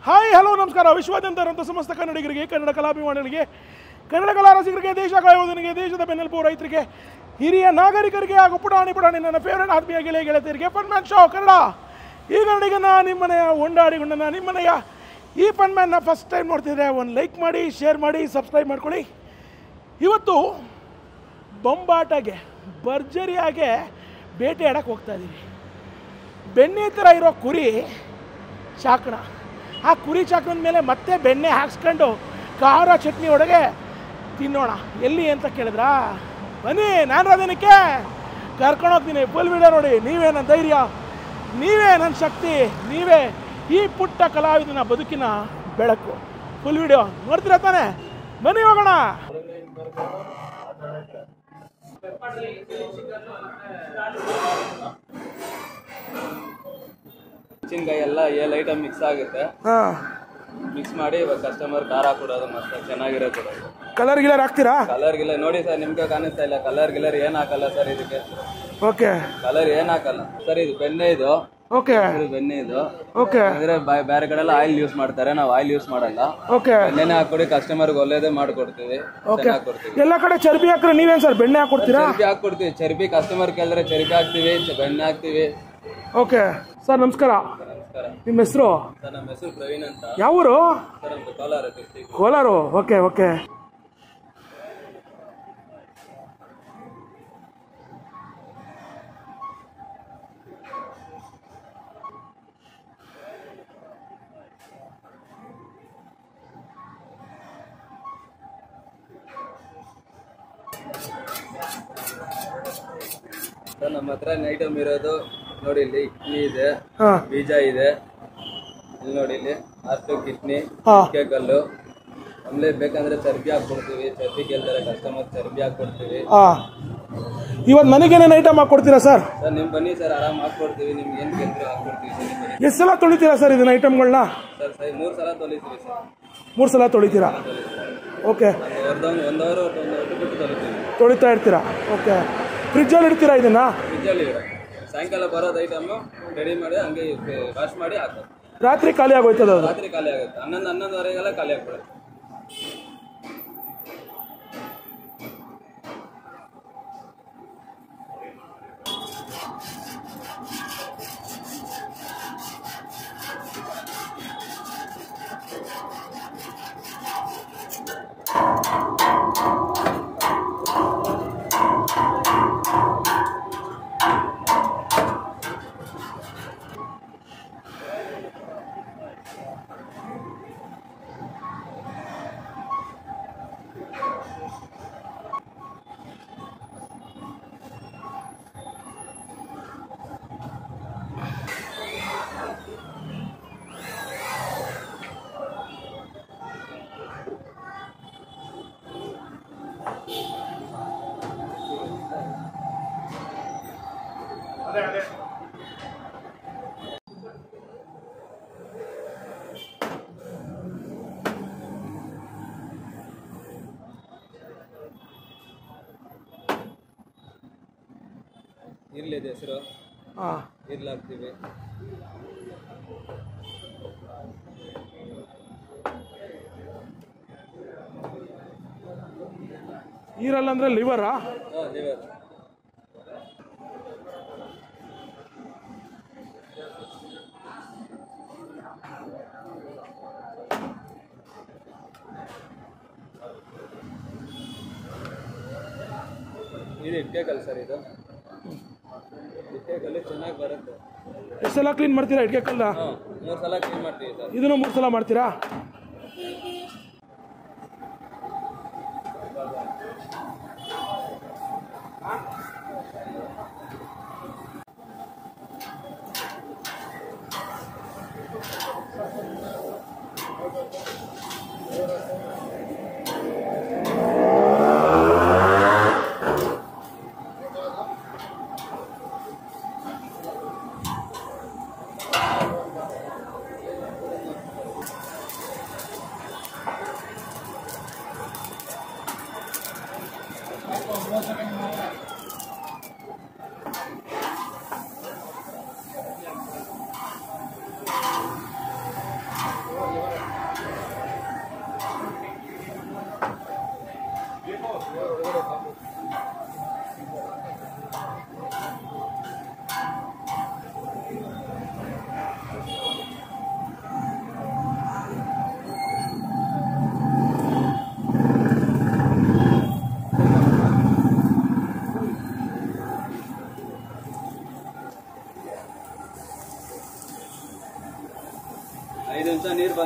Hi hello ನಮಸ್ಕಾರ ವಿಶ್ವಾದ್ಯಂತ ಸಮಸ್ತ ಕನ್ನಡಿಗರಿಗೆ ಕನ್ನಡ ಕಲಾಭಿಮಾನಿಗಳಿಗೆ ಕನ್ನಡ ಕಲಾ ರಸಿಕರಿಗೆ ದೇಶ ಕಾಯೋದನಿಗೆ ದೇಶದ ಬೆನ್ನೆಲುಬು ರೈತರಿಗೆ ಹಿರಿಯ ನಾಗರಿಕರಿಗೆ ಹಾಗೂ ಪುಟಾಣಿ ಪುಟಾಣಿ ನನ್ನ ಫೇವರೇಟ್ ಆತ್ಮೀಯ ಗೆಳೆಯ ಗೆಳತಿಯರಿಗೆ ಫನ್ ಮ್ಯಾನ್ ಶೋ ಕನ್ನಡ ಈ ಕನ್ನಡಿಗನ ನಿಮ್ಮನೆಯ ಹೊಂಡಾಡಿಗೊಂಡನ ನಿಮ್ಮನೆಯ ಈ ಫನ್ ಮ್ಯಾನ್ನ ಫಸ್ಟ್ ಟೈಮ್ ನೋಡ್ತಿದ್ರೆ ಒಂದು ಲೈಕ್ ಮಾಡಿ ಶೇರ್ ಮಾಡಿ ಸಬ್ಸ್ಕ್ರೈಬ್ ಮಾಡ್ಕೊಳ್ಳಿ ಇವತ್ತು ಬೊಂಬಾಟಗೆ ಭರ್ಜರಿಯಾಗೆ ಬೇಟೆ ಆಡಕ್ಕೆ ಹೋಗ್ತಾ ಇದ್ದೀವಿ ಬೆಣ್ಣೆ ಥರ ಇರೋ ಕುರಿ ಚಾಕಣ ಆ ಕುರಿ ಚಾಕಣದ ಮೇಲೆ ಮತ್ತೆ ಬೆಣ್ಣೆ ಹಾಕ್ಸ್ಕೊಂಡು ಖಾರ ಚಟ್ನಿ ಒಳಗೆ ತಿನ್ನೋಣ ಎಲ್ಲಿ ಅಂತ ಕೇಳಿದ್ರಾ ಬನ್ನಿ ನಾನು ಅದನಕ್ಕೆ ಕರ್ಕೊಂಡು ಹೋಗ್ತೀನಿ ಫುಲ್ ವಿಡಿಯೋ ನೋಡಿ ನೀವೇ ನನ್ನ ಧೈರ್ಯ ನೀವೇ ನನ್ನ ಶಕ್ತಿ ನೀವೇ ಈ ಪುಟ್ಟ ಕಲಾವಿದನ ಬದುಕಿನ ಬೆಳಕು ಫುಲ್ ವಿಡಿಯೋ ನೋಡ್ತೀರಾ ತಾನೆ ಬನ್ನಿ ಹೋಗೋಣ ಮೆಣಸಿನ್ಕಾಯಿ ಎಲ್ಲ ಏಳು ಐಟಮ್ ಮಿಕ್ಸ್ ಆಗುತ್ತೆ ಹಾಂ ಮಿಕ್ಸ್ ಮಾಡಿ ಇವಾಗ ಕಸ್ಟಮರ್ ಖಾರ ಕೊಡೋದು ಮತ್ತೆ ಚೆನ್ನಾಗಿರೋ ಕೊಡೋದು ಕಲರ್ ಗಿಲರ್ ಹಾಕ್ತೀರಾ ಕಲರ್ ಗಿಲರ್ ನೋಡಿ ಸರ್ ನಿಮ್ಗೆ ಕಾಣಿಸ್ತಾ ಇಲ್ಲ ಕಲರ್ ಗಿಲರ್ ಏನ್ ಹಾಕಲ್ಲ ಸರ್ ಇದಕ್ಕೆ ಓಕೆ ಕಲರ್ ಏನ್ ಹಾಕಲ್ಲ ಸರ್ ಇದು ಬೆಣ್ಣೆ ಇದು ಓಕೆ ಇದು ಬೆಣ್ಣೆ ಇದು ಓಕೆ ಅಂದ್ರೆ ಬಾ- ಬೇರೆ ಕಡೆ ಎಲ್ಲ ಆಯಿಲ್ ಯೂಸ್ ಮಾಡ್ತಾರೆ ನಾವು ಆಯಿಲ್ ಯೂಸ್ ಮಾಡಲ್ಲ ಓಕೆ ಬೆಣ್ಣೆನೆ ಹಾಕೊಡಿ ಕಸ್ಟಮರ್ಗೆ ಒಳ್ಳೇದೇ ಮಾಡ್ಕೊಡ್ತೀವಿ ಚೆನ್ನಾಗಿ ಕೊಡ್ತೀವಿ ಎಲ್ಲ ಕಡೆ ಚರ್ಬಿ ಹಾಕ್ರೆ ನೀವೇನು ಸರ್ ಬೆಣ್ಣೆ ಹಾಕ್ಕೊಡ್ತೀರಾ ಚರ್ಬಿ ಹಾಕೊಡ್ತೀವಿ ಚರ್ಬಿ ಕಸ್ಟಮರ್ ಕೇಳಿದ್ರೆ ಚರ್ಬಿ ಹಾಕ್ತಿವಿ ಚ- ಬೆಣ್ಣೆ ಹಾಕ್ತಿವಿ ಓಕೆ ಸರ್ ನಮಸ್ಕಾರ ನಮಸ್ಕಾರ ನಿಮ್ಮ ಹೆಸರು ಸರ್ ನಮ್ಮ ಹೆಸರು ಪ್ರವೀಣ್ ಅಂತ ಯಾವ ಊರು ಸರ್ ನಮ್ದು Kolar district Kolar okay okay sir ನಮ್ಮ ಹತ್ರ ಐಟಮ್ ಇರೋದು ನೋಡಿ ಇಲ್ಲಿ ಇಡ್ಲಿ ಇದೆ ಹಾಂ ಬೀಜ ಇದೆ ಇಲ್ಲಿ ನೋಡಿ ಇಲ್ಲಿ ಆರ್ಟು ಕಿಡ್ನಿ ಹಾಂ ಕಲ್ಲು ಆಮೇಲೆ ಬೇಕಂದ್ರೆ ಚರ್ಬಿ ಹಾಕ್ಕೊಡ್ತೀವಿ ಚರ್ಬಿ ಕೇಳ್ತಾರೆ ಕಸ್ಟಮರ್ ಚರ್ಬಿ ಹಾಕ್ಕೊಡ್ತೀವಿ ಹಾಂ ಇವತ್ತು ನನಗೇನೇನು ಐಟಮ್ ಹಾಕ್ಕೊಡ್ತೀರಾ ಸರ್ ಸರ್ ನಿಮ್ ಬನ್ನಿ ಸರ್ ಆರಾಮ್ ಹಾಕ್ಕೊಡ್ತೀವಿ ನಿಮ್ಗೆ ಏನ್ ಕೇಳಿದ್ರು ಹಾಕ್ಕೊಡ್ತೀವಿ ಸರ್ ನಿಮ್ ಬನ್ನಿ ಎಷ್ಟು ಸಲ ತೊಳಿತೀರಾ ಸರ್ ಇದನ್ನ ಐಟಮ್ಗಳನ್ನ ಸರ್ ಸರ್ ಮೂರ್ ಸಲ ತೊಲಿತೀವಿ ಸರ್ ಮೂರು ಸಲ ತೊಳಿತೀರಾ ಓಕೆ ಒಂದು ಅರ್ಧ ಒಂದು ಅವರ್ ಒಂದು ಹೊತ್ತು ಬಿಟ್ಟು ತೊಲಿತೀವಿ ತೊಳಿತಾ ಇರ್ತೀರಾ ಓಕೆ ಫ್ರಿಜ್ಜಲ್ಲಿ ಇಡ್ತೀರಾ ಇದನ್ನ ಫ್ರಿಜ್ಜಲ್ಲಿ ಸಾಯಂಕಾಲ ಬರೋದು ಐಟಮ್ ರೆಡಿ ಮಾಡಿ ಹಂಗೆ ವಾಶ್ ಮಾಡಿ ಹಾಕೋದು ರಾತ್ರಿ ಖಾಲಿ ಆಗೋಯ್ತದ ಅದು ರಾತ್ರಿ ಖಾಲಿ ಆಗುತ್ತೆ ಹನ್ನೊಂದು ಹನ್ನೊಂದುವರೆಗೆಲ್ಲ ಖಾಲಿ ಆಗ್ಬಿಡುತ್ತೆ ಇರ್ಲಿದೆ ಹೆಸರು ಹಾಂ ಇರ್ಲಿ ಹಾಕ್ತೀವಿ ಈರಲ್ಲ ಅಂದ್ರೆ ಲಿವರಾ ಹಾಂ ಲಿವರ್ ಇದು ಇಟ್ಕೆಕಲ್ ಸರ್ ಇದು ಇಟ್ಕೆಕಲ್ಲು ಚೆನ್ನಾಗಿ ಬರುತ್ತೆ ಎಷ್ಟು ಸಲ ಕ್ಲೀನ್ ಮಾಡ್ತೀರಾ ಇಟ್ಕೆ ಕಲ್ಲ ಹಾಂ ಮೂರು ಸಲ ಕ್ಲೀನ್ ಮಾಡ್ತೀವಿ ಸರ್ ಇದನ್ನು ಮೂರು ಸಲ ಮಾಡ್ತೀರಾ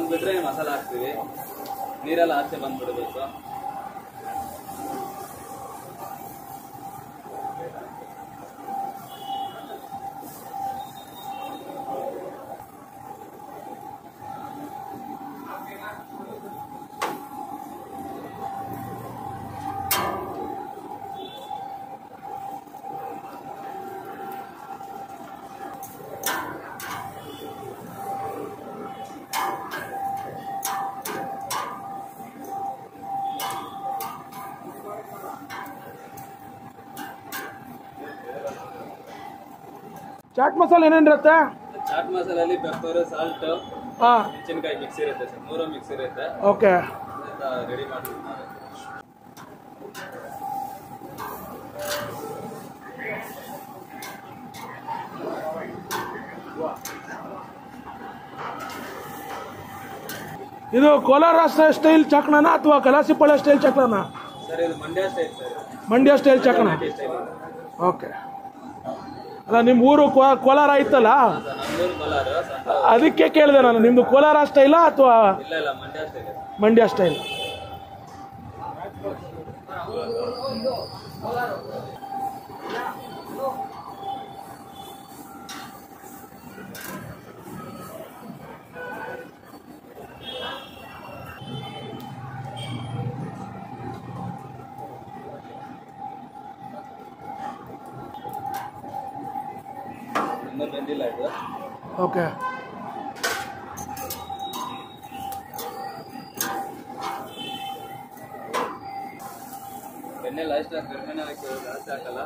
ಬಿಟ್ರೆ ಮಸಾಲ ಹಾಕ್ತೀವಿ ನೀರೆಲ್ಲ ಆಚೆ ಬಂದ್ಬಿಡ್ಬೇಕು ಚಾಟ್ ಮಸಾಲೆ ಏನೇನಿರುತ್ತೆ ಚಾಟ್ ಮಸಾಲಲ್ಲಿ ಪೆಪ್ಪರ್ ಸಾಲ್ಟ್ ಹಾಂ ಮೆಣಸಿನ್ಕಾಯಿ ಮಿಕ್ಸ್ ಇರುತ್ತೆ ಸರ್ ಮೂರು ಮಿಕ್ಸ್ ಇರುತ್ತೆ ಓಕೆ ರೆಡಿ ಮಾಡ್ತೀವಿ ನಾವೇ ಇದು ಕೋಲಾರ ಸ್ಟೈಲ್ ಚಕ್ನನ ಅಥವಾ ಕಲಾಸಿಪಾಳ್ಯ ಸ್ಟೈಲ್ ಚಕ್ರನ ಸರ್ ಇದು Mandya style sir Mandya style ಚಕ್ನ ನಾಟಿ ಸ್ಟೈಲ್ ಓಕೆ ಅಲ್ಲ ನಿಮ್ಮ ಊರು ಕೋ- ಕೋಲಾರ ಇತ್ತಲ್ಲ ಸರ್ ನಮ್ಮೂರು ಕೋಲಾರ ಸ್ವಂತ ಅದಕ್ಕೆ ಕೇಳಿದೆ ನಾನು ನಿಮ್ದು ಕೋಲಾರ ಸ್ಟೈಲಾ ಅಥವಾ ಇಲ್ಲ ಇಲ್ಲ ಮಂಡ್ಯ ಸ್ಟೈಲ್ ಮಂಡ್ಯ ಸ್ಟೈಲ್ ಇನ್ನೂ ಬೆಂದಿಲ್ಲ ಇದು ಓಕೆ ಬೆಣ್ಣೆ ಲಾಸ್ಟ್ ಕಡಿಮೆ ಹಾಕಿ ಜಾಸ್ತಿ ಹಾಕಲ್ಲ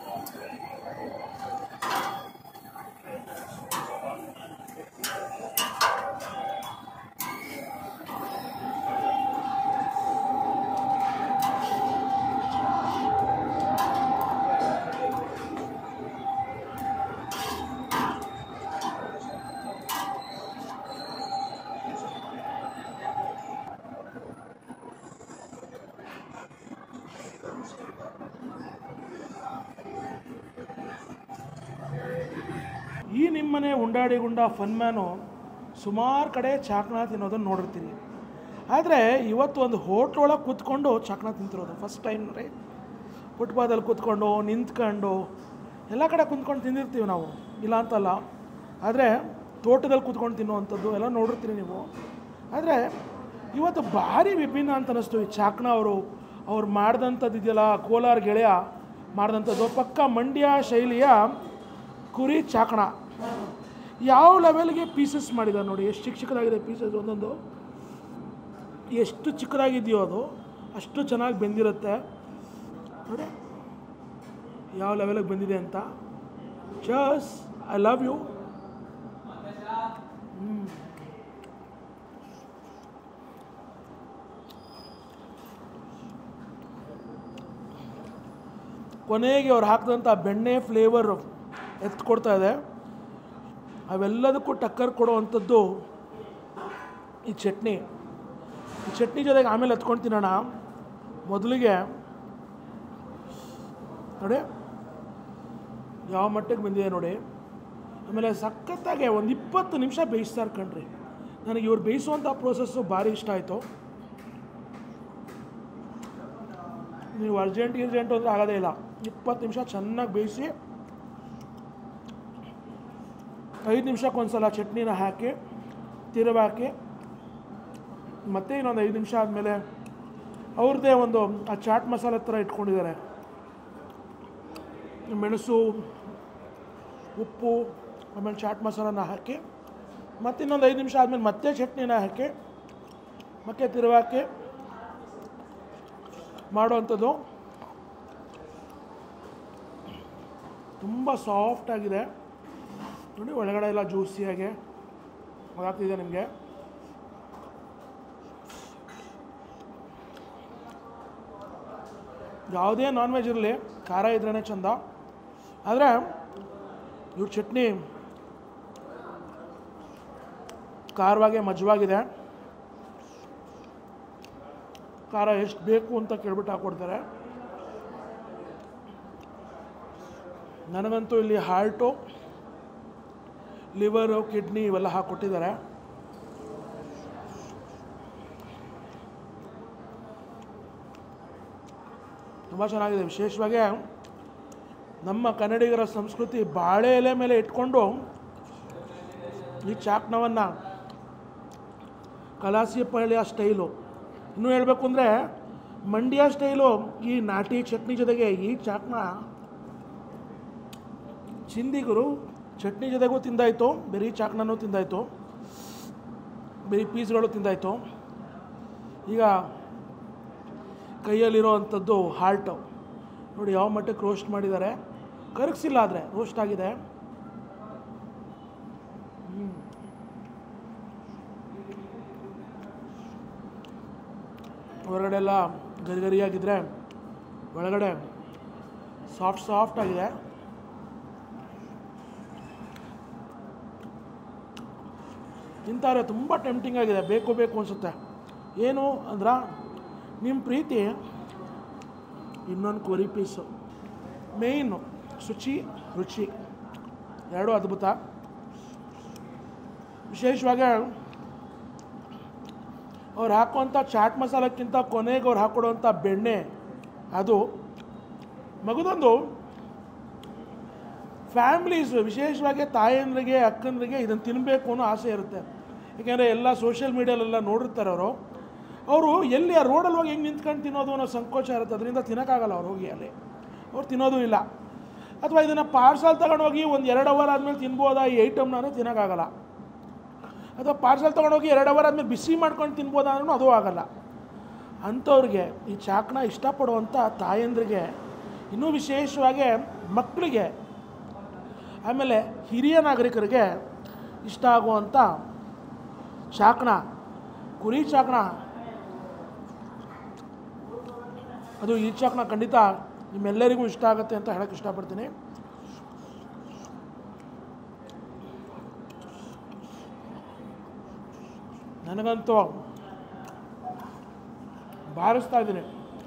ಈ ನಿಮ್ಮನೆ ಉಂಡಾಡಿ ಗುಂಡ ಫನ್ ಮ್ಯಾನು ಸುಮಾರು ಕಡೆ ಚಾಕ್ನ ತಿನ್ನೋದನ್ನು ನೋಡಿರ್ತೀರಿ ಆದರೆ ಇವತ್ತು ಒಂದು ಹೋಟ್ಲೊಳಗೆ ಕೂತ್ಕೊಂಡು ಚಾಕ್ನ ತಿಂತಿರೋದು ಫಸ್ಟ್ ಟೈಮ್ ರೀ ಫುಟ್ಪಾದಲ್ಲಿ ಕೂತ್ಕೊಂಡು ನಿಂತ್ಕೊಂಡು ಎಲ್ಲ ಕಡೆ ಕುಂತ್ಕೊಂಡು ತಿಂದಿರ್ತೀವಿ ನಾವು ಇಲ್ಲ ಅಂತಲ್ಲ ಆದರೆ ತೋಟದಲ್ಲಿ ಕೂತ್ಕೊಂಡು ತಿನ್ನುವಂಥದ್ದು ಎಲ್ಲ ನೋಡಿರ್ತೀರಿ ನೀವು ಆದರೆ ಇವತ್ತು ಭಾರಿ ವಿಭಿನ್ನ ಅಂತ ಅನ್ನಿಸ್ತು ಈ ಚಾಕ್ನ ಅವರು ಅವ್ರು ಮಾಡ್ದಂಥದ್ದು ಇದೆಯಲ್ಲ ಕೋಲಾರ ಗೆಳೆಯ ಮಾಡಿದಂಥದ್ದು ಪಕ್ಕ ಮಂಡ್ಯ ಶೈಲಿಯ ಕುರಿ ಚಾಕಣ ಯಾವ ಲೆವೆಲ್ಗೆ ಪೀಸಸ್ ಮಾಡಿದ್ದಾರೆ ನೋಡಿ ಎಷ್ಟು ಚಿಕ್ಕ ಚಿಕ್ಕದಾಗಿದೆ ಪೀಸಸ್ ಒಂದೊಂದು ಎಷ್ಟು ಚಿಕ್ಕದಾಗಿದೆಯೋ ಅದು ಅಷ್ಟು ಚೆನ್ನಾಗಿ ಬೆಂದಿರುತ್ತೆ ನೋಡಿ ಯಾವ ಲೆವೆಲಿಗೆ ಬಂದಿದೆ ಅಂತ ಚಸ್ ಐ ಲವ್ ಯು ಕೊನೆಗೆ ಅವ್ರು ಹಾಕಿದಂಥ ಬೆಣ್ಣೆ ಫ್ಲೇವರ್ ಎತ್ಕೊಡ್ತಾ ಇದೆ ಅವೆಲ್ಲದಕ್ಕೂ ಟಕ್ಕರ್ ಕೊಡುವಂಥದ್ದು ಈ ಚಟ್ನಿ ಈ ಚಟ್ನಿ ಜೊತೆಗೆ ಆಮೇಲೆ ಎತ್ಕೊಂಡು ತಿನ್ನೋಣ ಮೊದಲಿಗೆ ನೋಡಿ ಯಾವ ಮಟ್ಟಿಗೆ ಬಂದಿದೆ ನೋಡಿ ಆಮೇಲೆ ಸಖತ್ತಾಗೆ ಒಂದು ಇಪ್ಪತ್ತು ನಿಮಿಷ ಬೇಯಿಸ್ತಾರೆ ಕಣ್ರಿ ನನಗೆ ಇವ್ರು ಬೇಯಿಸುವಂಥ ಪ್ರೋಸೆಸ್ಸು ಭಾರಿ ಇಷ್ಟ ಆಯಿತು ನೀವು ಅರ್ಜೆಂಟ್ ಗಿರ್ಜೆಂಟ್ ಅಂದರೆ ಆಗೋದೇ ಇಲ್ಲ ಇಪ್ಪತ್ತು ನಿಮಿಷ ಚೆನ್ನಾಗಿ ಬೇಯಿಸಿ ಐದು ನಿಮಿಷಕ್ಕೆ ಒಂದ್ಸಲ ಚಟ್ನಿನ ಹಾಕಿ ತಿರುವಾಕಿ ಮತ್ತೆ ಇನ್ನೊಂದು ಐದು ನಿಮಿಷ ಆದಮೇಲೆ ಅವ್ರದ್ದೇ ಒಂದು ಆ ಚಾಟ್ ಮಸಾಲೆ ಥರ ಇಟ್ಕೊಂಡಿದ್ದಾರೆ ಮೆಣಸು ಉಪ್ಪು ಆಮೇಲೆ ಚಾಟ್ ಮಸಾಲನ ಹಾಕಿ ಮತ್ತೆ ಇನ್ನೊಂದು ಐದು ನಿಮಿಷ ಆದಮೇಲೆ ಮತ್ತೆ ಚಟ್ನಿನ ಹಾಕಿ ಮತ್ತೆ ತಿರುವಾಕಿ ಮಾಡುವಂಥದ್ದು ತುಂಬ ಸಾಫ್ಟ್ ಆಗಿದೆ ನೋಡಿ ಒಳಗಡೆ ಎಲ್ಲ ಜ್ಯೂಸಿಯಾಗೆ ಗೊತ್ತಾಗ್ತಿದೆ ನಿಮಗೆ ಯಾವುದೇ ನಾನ್ ವೆಜ್ ಇರಲಿ ಖಾರ ಇದ್ರೇ ಚಂದ ಆದರೆ ಇವ್ರ ಚಟ್ನಿ ಖಾರವಾಗೆ ಮಜವಾಗಿದೆ ಖಾರ ಎಷ್ಟು ಬೇಕು ಅಂತ ಕೇಳ್ಬಿಟ್ಟು ಹಾಕ್ಕೊಡ್ತಾರೆ ನನಗಂತೂ ಇಲ್ಲಿ ಹಾರ್ಟು ಲಿವರು ಕಿಡ್ನಿ ಇವೆಲ್ಲ ಹಾಕ್ಕೊಟ್ಟಿದ್ದಾರೆ ತುಂಬ ಚೆನ್ನಾಗಿದೆ ವಿಶೇಷವಾಗಿ ನಮ್ಮ ಕನ್ನಡಿಗರ ಸಂಸ್ಕೃತಿ ಬಾಳೆ ಎಲೆ ಮೇಲೆ ಇಟ್ಕೊಂಡು ಈ ಚಾಕ್ನವನ್ನು ಕಲಾಸಿಪಳ್ಳಿಯ ಸ್ಟೈಲು ಇನ್ನೂ ಹೇಳಬೇಕು ಅಂದರೆ ಮಂಡ್ಯ ಸ್ಟೈಲು ಈ ನಾಟಿ ಚಟ್ನಿ ಜೊತೆಗೆ ಈ ಚಾಕ್ನ ಚಿಂದಿಗರು ಚಟ್ನಿ ಜೊತೆಗೂ ತಿಂದಾಯಿತು ಬರೀ ಚಾಕ್ನೂ ತಿಂದಾಯಿತು ಬರೀ ಪೀಸ್ಗಳು ತಿಂದಾಯಿತು ಈಗ ಕೈಯಲ್ಲಿರೋ ಅಂಥದ್ದು ಹಾಲ್ಟು ನೋಡಿ ಯಾವ ಮಟ್ಟಕ್ಕೆ ರೋಸ್ಟ್ ಮಾಡಿದ್ದಾರೆ ಕರಗಿಸಿಲ್ಲ ಆದರೆ ರೋಸ್ಟ್ ಆಗಿದೆ ಹ್ಮ್. ಹೊರಗಡೆ ಎಲ್ಲ ಗರಿಗರಿಯಾಗಿದ್ದರೆ ಒಳಗಡೆ ಸಾಫ್ಟ್ ಸಾಫ್ಟ್ ಆಗಿದೆ ತಿಂತಾರೆ ತುಂಬ ಟೆಂಪ್ಟಿಂಗ್ ಆಗಿದೆ ಬೇಕು ಬೇಕು ಅನಿಸುತ್ತೆ ಏನು ಅಂದ್ರೆ ನಿಮ್ಮ ಪ್ರೀತಿ ಇನ್ನೊಂದು ಕೊರಿ ಪೀಸು ಮೇಯ್ನು ಶುಚಿ ರುಚಿ ಎರಡೂ ಅದ್ಭುತ ವಿಶೇಷವಾಗಿ ಅವ್ರು ಹಾಕುವಂಥ ಚಾಟ್ ಮಸಾಲಕ್ಕಿಂತ ಕೊನೆಗೆ ಅವ್ರು ಹಾಕೊಡುವಂಥ ಬೆಣ್ಣೆ ಅದು ಮಗದೊಂದು ಫ್ಯಾಮ್ಲೀಸ್ ವಿಶೇಷವಾಗಿ ತಾಯಂದ್ರಿಗೆ ಅಕ್ಕಂದ್ರಿಗೆ ಇದನ್ನು ತಿನ್ನಬೇಕು ಅನ್ನೋ ಆಸೆ ಇರುತ್ತೆ ಏಕೆಂದರೆ ಎಲ್ಲ ಸೋಷಿಯಲ್ ಮೀಡಿಯಲ್ಲೆಲ್ಲ ನೋಡಿರ್ತಾರೆ ಅವರು ಅವರು ಎಲ್ಲಿ ಆ ರೋಡಲ್ಲಿ ಹೋಗಿ ಹೆಂಗೆ ನಿಂತ್ಕೊಂಡು ತಿನ್ನೋದು ಅನ್ನೋ ಸಂಕೋಚ ಇರುತ್ತೆ ಅದರಿಂದ ತಿನ್ನೋಕ್ಕಾಗಲ್ಲ ಅವ್ರು ಹೋಗಿ ಅಲ್ಲಿ ಅವ್ರು ತಿನ್ನೋದು ಇಲ್ಲ ಅಥವಾ ಇದನ್ನು ಪಾರ್ಸಲ್ ತಗೊಂಡೋಗಿ ಒಂದು ಎರಡು ಅವರ್ ಆದಮೇಲೆ ತಿನ್ಬೋದಾ ಈ ಐಟಮ್ನ ತಿನ್ನೋಕ್ಕಾಗಲ್ಲ ಅಥವಾ ಪಾರ್ಸಲ್ ತೊಗೊಂಡೋಗಿ ಎರಡು ಅವರ್ ಆದಮೇಲೆ ಬಿಸಿ ಮಾಡ್ಕೊಂಡು ತಿನ್ಬೋದಾ ಅನ್ನೋ ಅದು ಆಗಲ್ಲ ಅಂಥವ್ರಿಗೆ ಈ ಚಾಕ್ನ ಇಷ್ಟಪಡುವಂಥ ತಾಯಂದ್ರಿಗೆ ಇನ್ನೂ ವಿಶೇಷವಾಗಿ ಮಕ್ಕಳಿಗೆ ಆಮೇಲೆ ಹಿರಿಯ ನಾಗರಿಕರಿಗೆ ಇಷ್ಟ ಆಗುವಂಥ ಚಾಕ್ನ ಕುರಿ ಚಾಕ್ನ ಅದು ಈ ಚಾಕ್ನ ಖಂಡಿತ ನಿಮ್ಮೆಲ್ಲರಿಗೂ ಇಷ್ಟ ಆಗುತ್ತೆ ಅಂತ ಹೇಳಕ್ಕೆ ಇಷ್ಟಪಡ್ತೀನಿ ನನಗಂತೂ ಬಾರಿಸ್ತಾ ಇದ್ದೀನಿ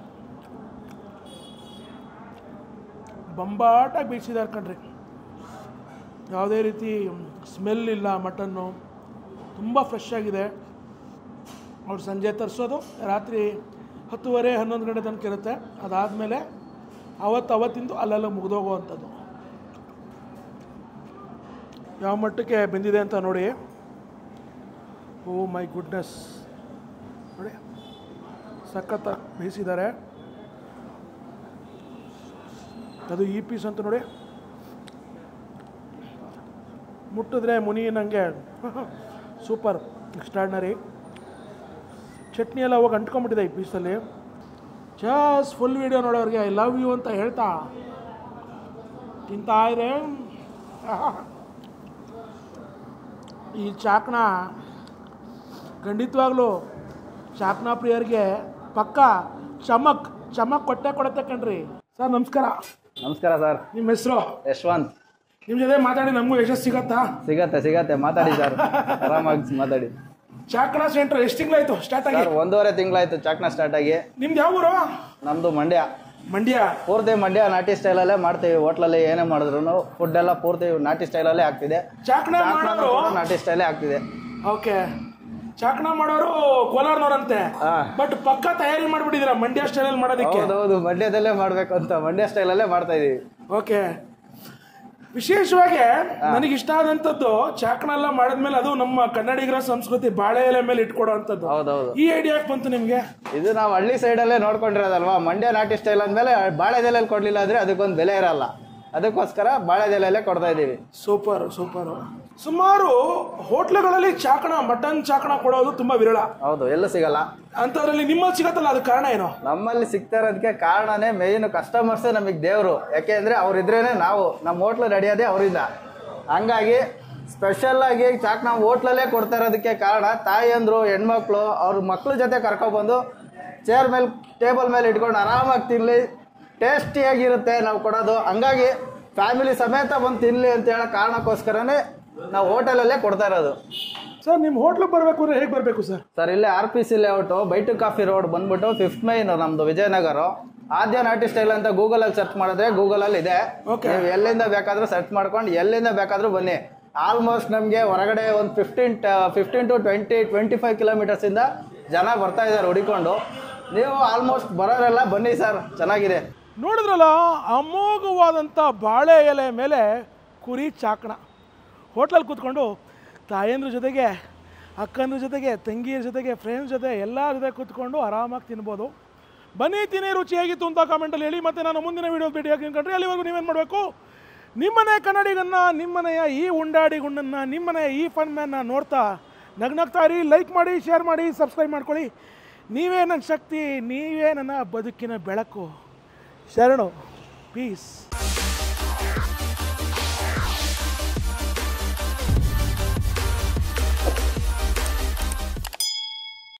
ಬಂಬಾಟಾಗಿ ಬೇಯಿಸಿದ್ದಾರೆ ಕಣ್ರಿ ಯಾವುದೇ ರೀತಿ ಸ್ಮೆಲ್ ಇಲ್ಲ ಮಟನ್ನು ತುಂಬ ಫ್ರೆಶ್ ಆಗಿದೆ ಅವ್ರು ಸಂಜೆ ತರಿಸೋದು ರಾತ್ರಿ ಹತ್ತುವರೆ ಹನ್ನೊಂದು ಗಂಟೆ ತನಕ ಇರುತ್ತೆ ಅದಾದಮೇಲೆ ಅವತ್ತು ಅವತ್ತಿಂದು ಅಲ್ಲೆಲ್ಲ ಮುಗಿದೋಗುವಂಥದ್ದು ಯಾವ ಮಟ್ಟಕ್ಕೆ ಬೆಂದಿದೆ ಅಂತ ನೋಡಿ ಓ ಮೈ ಗುಡ್ನೆಸ್ ನೋಡಿ ಸಖತ್ತಾಗಿ ಬೇಯಿಸಿದ್ದಾರೆ ಅದು ಈ ಪೀಸ್ ಅಂತ ನೋಡಿ ಮುಟ್ಟಿದ್ರೆ ಮುನಿ ನನಗೆ ಸೂಪರ್ ಎಕ್ಸ್ಟ್ರಾಡ್ನರಿ ಚಟ್ನಿ ಎಲ್ಲ ಹೋಗಿ ಅಂಟ್ಕೊಂಬಿಟ್ಟಿದೆ ಈ ಪೀಸಲ್ಲಿ ಜಸ್ಟ್ ಫುಲ್ ವೀಡಿಯೋ ನೋಡೋರಿಗೆ ಐ ಲವ್ ಯು ಅಂತ ಹೇಳ್ತಾ ತಿಂತಾ ಇದೆ ಈ ಚಾಕ್ನ ಖಂಡಿತವಾಗ್ಲೂ ಚಾಕ್ನ ಪ್ರಿಯರಿಗೆ ಪಕ್ಕ ಚಮಕ್ ಚಮಕ್ ಕೊಟ್ಟೆ ಕೊಡುತ್ತೆ ಕಣ್ರಿ ಸರ್ ನಮಸ್ಕಾರ ನಮಸ್ಕಾರ ಸರ್ ನಿಮ್ಮ ಹೆಸರು ಯಶವಂತ್ ನಿಮ್ಮ ಜೊತೆ ಮಾತಾಡಿ ನಮಗೂ ಯಶಸ್ಸು ಸಿಗತ್ತಾ ಸಿಗತ್ತೆ ಸಿಗತ್ತೆ ಮಾತಾಡಿ ಸರ್ ಆರಾಮಾಗಿ ಮಾತಾಡಿ ಚಾಕ್ನ ಸೆಂಟರ್ ಎಷ್ಟು ತಿಂಗಳಾಯ್ತು ಸ್ಟಾರ್ಟ್ ಆಗಿ ಸರ್ ಒಂದೂವರೆ ತಿಂಗಳಾಯ್ತು ಚಾಕ್ನ ಸ್ಟಾರ್ಟ್ ಆಗಿ ನಿಮ್ದು ಯಾವ ಊರು ನಮ್ದು ಮಂಡ್ಯ ಮಂಡ್ಯ ಪೂರ್ತಿ ಮಂಡ್ಯ ನಾಟಿ ಸ್ಟೈಲಲ್ಲೇ ಮಾಡ್ತೀವಿ ಹೋಟ್ಲಲ್ಲಿ ಏನೇ ಮಾಡಿದ್ರು ಫುಡ್ ಎಲ್ಲ ಪೂರ್ತಿ ನಾಟಿ ಸ್ಟೈಲಲ್ಲೇ ಆಗ್ತಿದೆ ಚಾಕ್ನ ಚಾಕ್ನ ಮಾಡೋರು ಕೂಡ ನಾಟಿ ಸ್ಟೈಲೇ ಆಗ್ತಿದೆ ಓಕೆ ಚಾಕ್ನ ಮಾಡೋರು ಕೋಲಾರ್ನವ್ರಂತೆ ಹಾ. ಬಟ್ ಪಕ್ಕ ತಯಾರಿ ಮಾಡ್ಬಿಟ್ಟಿದ್ದೀರಾ ಮಂಡ್ಯ ಸ್ಟೈಲಲ್ಲಿ ಮಾಡೋದಕ್ಕೆ ಹೌದೌದು ಮಂಡ್ಯದಲ್ಲೇ ಮಾಡ್ಬೇಕು ಅಂತ ಮಂಡ್ಯ ಸ್ಟೈಲಲ್ಲೇ ಮಾಡ್ತಾ ಇದೀವಿ ಓಕೆ ವಿಶೇಷವಾಗಿ ನನಗೆ ಇಷ್ಟ ಆದಂಥದ್ದು ಚಾಕ್ನ ಎಲ್ಲ ಮಾಡಿದ್ಮೇಲೆ ಅದು ನಮ್ಮ ಕನ್ನಡಿಗರ ಸಂಸ್ಕೃತಿ ಬಾಳೆ ಎಲೆ ಮೇಲೆ ಇಟ್ಕೊಡೋ ಅಂಥದ್ದು ಹೌದೌದು ಈ ಐಡಿಯಾ ಯಾಕೆ ಬಂತು ನಿಮಗೆ ಇದು ನಾವು ಹಳ್ಳಿ ಸೈಡಲ್ಲೇ ನೋಡ್ಕೊಂಡಿರೋದಲ್ವಾ ಮಂಡ್ಯ ನಾಟಿ ಸ್ಟೈಲ್ ಅಂದಮೇಲೆ ಬಾಳೆದೆಲೆಯಲ್ಲಿ ಕೊಡ್ಲಿಲ್ಲ ಅಂದ್ರೆ ಅದಕ್ಕೊಂದು ಬೆಲೆ ಇರಲ್ಲ ಅದಕ್ಕೋಸ್ಕರ ಬಾಳೆದೆಲೆಯಲ್ಲೇ ಕೊಡ್ತಾ ಇದೀವಿ ಸೂಪರ್ ಸೂಪರ್ ಸುಮಾರು ಹೋಟ್ಲುಗಳಲ್ಲಿ ಚಾಕಣ ಮಟನ್ ಚಾಕಣ ಕೊಡೋದು ತುಂಬಾ ವಿರಳ ಹೌದು ಎಲ್ಲೂ ಸಿಗಲ್ಲ ಅಂಥದ್ರಲ್ಲಿ ನಿಮ್ಮಲ್ಲಿ ಸಿಗತ್ತಲ್ಲ ಅದು ಕಾರಣ ಏನು ನಮ್ಮಲ್ಲಿ ಸಿಗ್ತಾ ಇರೋದಕ್ಕೆ ಕಾರಣನೇ ಮೇಯ್ನ್ ಕಸ್ಟಮರ್ಸ್ ನಮಗೆ ದೇವರು ಯಾಕೆಂದ್ರೆ ಅವ್ರಿದ್ರೇನೆ ನಾವು ನಮ್ಮ ಹೋಟ್ಲು ನಡೆಯೋದೇ ಅವರಿಂದ ಹಂಗಾಗಿ ಸ್ಪೆಷಲ್ ಆಗಿ ಚಾಕ್ ನಾವು ಹೋಟ್ಲಲ್ಲೇ ಕೊಡ್ತಾ ಇರೋದಕ್ಕೆ ಕಾರಣ ತಾಯಿಯಂದ್ರು ಹೆಣ್ಮಕ್ಳು ಅವ್ರ ಮಕ್ಳ ಜೊತೆ ಕರ್ಕೊಬಂದು ಚೇರ್ ಮೇಲೆ ಟೇಬಲ್ ಮೇಲೆ ಇಟ್ಕೊಂಡು ಆರಾಮಾಗಿ ತಿನ್ನಲಿ ಟೇಸ್ಟಿಯಾಗಿರುತ್ತೆ ನಾವು ಕೊಡೋದು ಹಂಗಾಗಿ ಫ್ಯಾಮಿಲಿ ಸಮೇತ ಬಂದು ತಿನ್ನಲಿ ಅಂತ ಹೇಳೋ ಕಾರಣಕ್ಕೋಸ್ಕರನೇ ನಾವು ಹೋಟೆಲಲ್ಲೇ ಕೊಡ್ತಾ ಇರೋದು ಸರ್ ನಿಮ್ಮ ಹೋಟ್ಲಿಗೆ ಬರಬೇಕು ಅಂದ್ರೆ ಹೇಗೆ ಬರಬೇಕು ಸರ್ ಸರ್ ಇಲ್ಲೇ ಆರ್ ಪಿ ಸಿ ಲೇಔಟು ಬೈಟು ಕಾಫಿ ರೋಡ್ ಬಂದ್ಬಿಟ್ಟು ಫಿಫ್ತ್ ಮೈನ್ ನಮ್ದು ವಿಜಯನಗರ ಆದ್ಯ ನಾಟಿ ಸ್ಟೈಲ್ ಅಂತ ಗೂಗಲ್ ಅಲ್ಲಿ ಸರ್ಚ್ ಮಾಡಿದ್ರೆ ಗೂಗಲ್ ಅಲ್ಲಿ ಇದೆ Okay. ನೀವು ಎಲ್ಲಿಂದ ಬೇಕಾದ್ರೂ ಸರ್ಚ್ ಮಾಡ್ಕೊಂಡು ಎಲ್ಲಿಂದ ಬೇಕಾದ್ರೂ ಬನ್ನಿ ಆಲ್ಮೋಸ್ಟ್ ನಮಗೆ ಹೊರಗಡೆ ಒಂದು fifteen fifteen to twenty twenty five kilometres ಇಂದ ಜನ ಬರ್ತಾ ಇದ್ದಾರೆ ಹುಡಿಕೊಂಡು ನೀವು ಆಲ್ಮೋಸ್ಟ್ ಬರೋರೆಲ್ಲ ಬನ್ನಿ ಸರ್ ಚೆನ್ನಾಗಿದೆ ನೋಡಿದ್ರಲ್ಲ ಅಮೋಘವಾದಂಥ ಬಾಳೆ ಎಲೆ ಮೇಲೆ ಕುರಿ ಚಾಕಣ ಹೋಟ್ಲಲ್ಲಿ ಕೂತ್ಕೊಂಡು ತಾಯಂದ್ರ ಜೊತೆಗೆ ಅಕ್ಕಂದ್ರ ಜೊತೆಗೆ ತಂಗಿಯರ ಜೊತೆಗೆ ಫ್ರೆಂಡ್ಸ್ ಜೊತೆ ಎಲ್ಲರ ಜೊತೆ ಕೂತ್ಕೊಂಡು ಆರಾಮಾಗಿ ತಿನ್ಬೋದು ಬನ್ನಿ ತಿನ್ನಿ ರುಚಿಯಾಗಿತ್ತು ಅಂತ ಕಾಮೆಂಟಲ್ಲಿ ಹೇಳಿ ಮತ್ತು ನಾನು ಮುಂದಿನ ವೀಡಿಯೋ ಭೇಟಿ ಹಾಕಿ ಕಂಡ್ರೆ ಅಲ್ಲಿವರೆಗೂ ನೀವೇನು ಮಾಡಬೇಕು ನಿಮ್ಮನೆ ಕನ್ನಡಿಗನ್ನ ನಿಮ್ಮನೆಯ ಈ ಉಂಡಾಡಿ ಗುಂಡನ್ನು ನಿಮ್ಮನೆಯ ಈ ಫನ್ ಮ್ಯಾನ್ನ ನೋಡ್ತಾ ನಗ್ನಗ್ತಾ ಇರಿ ಲೈಕ್ ಮಾಡಿ ಶೇರ್ ಮಾಡಿ ಸಬ್ಸ್ಕ್ರೈಬ್ ಮಾಡ್ಕೊಳ್ಳಿ ನೀವೇ ನನ್ನ ಶಕ್ತಿ ನೀವೇ ನನ್ನ ಬದುಕಿನ ಬೆಳಕು ಶರಣು ಪೀಸ್